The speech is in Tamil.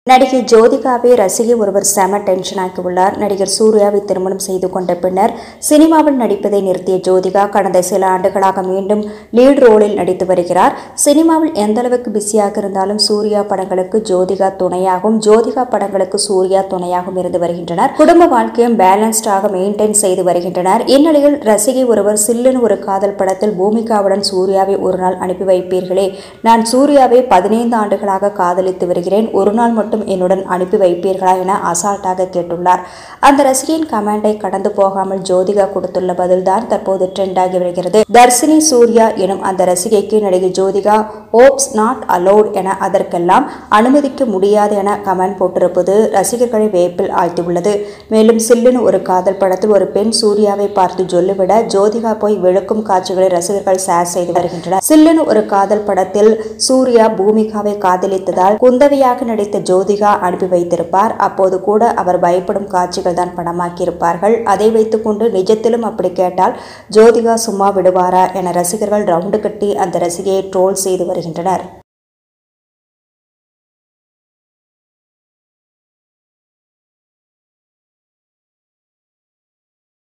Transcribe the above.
நடிகை ஜோதிகாவை ரசிகை ஒருவர் செம டென்ஷன் ஆக்கியுள்ளார் நடிகர் சூர்யாவை திருமணம் செய்து கொண்ட பின்னர் சினிமாவில் நடிப்பதை நிறுத்திய ஜோதிகா கடந்த சில ஆண்டுகளாக மீண்டும் லீட் ரோலில் நடித்து வருகிறார் சினிமாவில் எந்த அளவுக்கு பிஸியாக இருந்தாலும் சூர்யா படங்களுக்கு ஜோதிகா துணையாகவும் ஜோதிகா படங்களுக்கு சூர்யா துணையாகவும் இருந்து வருகின்றனர் குடும்ப வாழ்க்கையும் பேலன்ஸ்டாக மெயின்டைன் செய்து வருகின்றனர் இந்நிலையில் ரசிகை ஒருவர் சில்லுன்னு ஒரு காதல் படத்தில் பூமிகாவுடன் சூர்யாவை ஒரு நாள் அனுப்பி வைப்பீர்களே நான் சூர்யாவை பதினைந்து ஆண்டுகளாக காதலித்து வருகிறேன் ஒரு நாள் மட்டும் என்னுடன் அனுப்பி வைப்பீர்களா என அசால்ட்டாக கேட்டுள்ளார் அந்த ரசிகையின் கமெண்டை கடந்து போகாமல் ஜோதிகா கொடுத்துள்ள பதில்தான் தற்போது ட்ரெண்ட் ஆகி வருகிறது தர்சினி சூர்யா எனும் அந்த ரசிகைக்கு நடிகை ஜோதிகா ஓப்ஸ் நாட் அலோட் என அதற்கெல்லாம் அனுமதிக்க முடியாது என கமெண்ட் போட்டிருப்பது ரசிகர்களை வேப்பில் ஆழ்த்தியுள்ளது மேலும் சில்லுன்னு ஒரு காதல் படத்தில் ஒரு பெண் சூர்யாவை பார்த்து சொல்லிவிட ஜோதிகா போய் விழுக்கும் காட்சிகளை ரசிகர்கள் ஷேர் செய்து வருகின்றனர் சில்லுன்னு ஒரு காதல் படத்தில் சூர்யா பூமிகாவை காதலித்ததால் குந்தவையாக நடித்த ஜோதிகா அனுப்பி வைத்திருப்பார் அப்போது கூட அவர் பயப்படும் காட்சிகள் தான் படமாக்கியிருப்பார்கள் அதை வைத்துக்கொண்டு நிஜத்திலும் அப்படி கேட்டால் ஜோதிகா சும்மா விடுவாரா என ரசிகர்கள் ரவுண்டு கட்டி அந்த ரசிகையை ட்ரோல் செய்து வருகின்றனர்